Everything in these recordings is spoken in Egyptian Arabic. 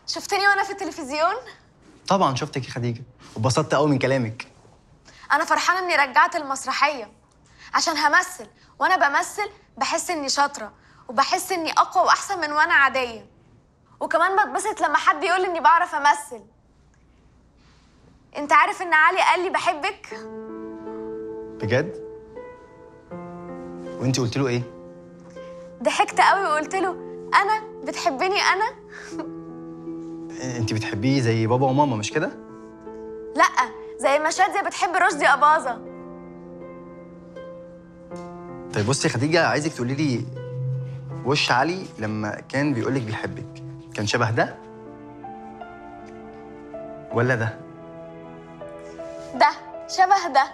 شفتني وانا في التلفزيون طبعا شفتك يا خديجه واتبسطت قوي من كلامك انا فرحانه اني رجعت المسرحيه عشان همثل وانا بمثل بحس اني شاطره وبحس اني اقوى واحسن من وانا عاديه وكمان بتبسط لما حد يقول اني بعرف امثل انت عارف ان علي قال لي بحبك بجد وانت قلت له ايه ضحكت قوي وقلت له انا بتحبني انا انت بتحبيه زي بابا وماما مش كده لا زي ما شاديه بتحب رشدي اباظه طيب بصي يا خديجه عايزك تقولي لي وش علي لما كان بيقول لك بيحبك كان شبه ده ولا ده ده شبه ده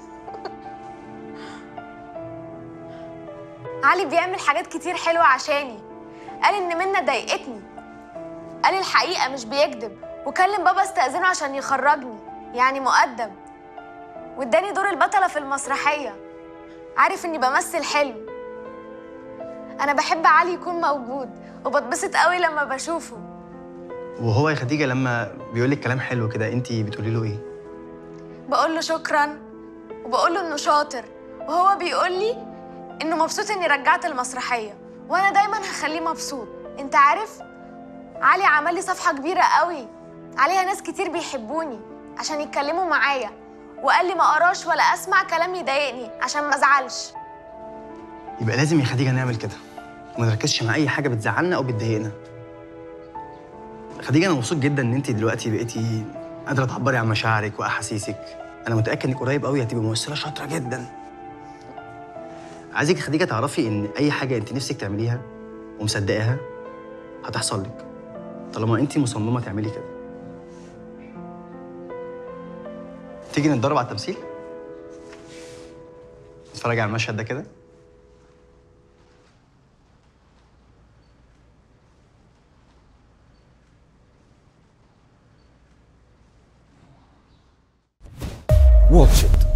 علي بيعمل حاجات كتير حلوة عشاني قال إن منى ضايقتني قال الحقيقة مش بيكذب وكلم بابا استأذنه عشان يخرجني يعني مقدم واداني دور البطلة في المسرحية عارف إني بمثل حلو أنا بحب علي يكون موجود وبتبسط قوي لما بشوفه وهو يا خديجه لما بيقول لك كلام حلو كده انت بتقولي له ايه بقول له شكرا وبقول له انه شاطر وهو بيقول لي انه مبسوط اني رجعت المسرحيه وانا دايما هخليه مبسوط انت عارف علي عمل لي صفحه كبيره قوي عليها ناس كتير بيحبوني عشان يتكلموا معايا وقال لي ما اقراش ولا اسمع كلام يضايقني عشان ما ازعلش يبقى لازم يا خديجه نعمل كده وما نركزش مع اي حاجه بتزعلنا او بتضايقنا خديجه انا مبسوط جدا ان انت دلوقتي بقيتي قادره تعبري عن مشاعرك واحاسيسك انا متاكد انك قريب قوي هتبقي ممثله شاطره جدا عايزك يا خديجه تعرفي ان اي حاجه انت نفسك تعمليها ومصدقاها هتحصل لك طالما انت مصممه تعملي كده تيجي نتدرب على التمثيل نتفرج على المشهد ده كده واتش إت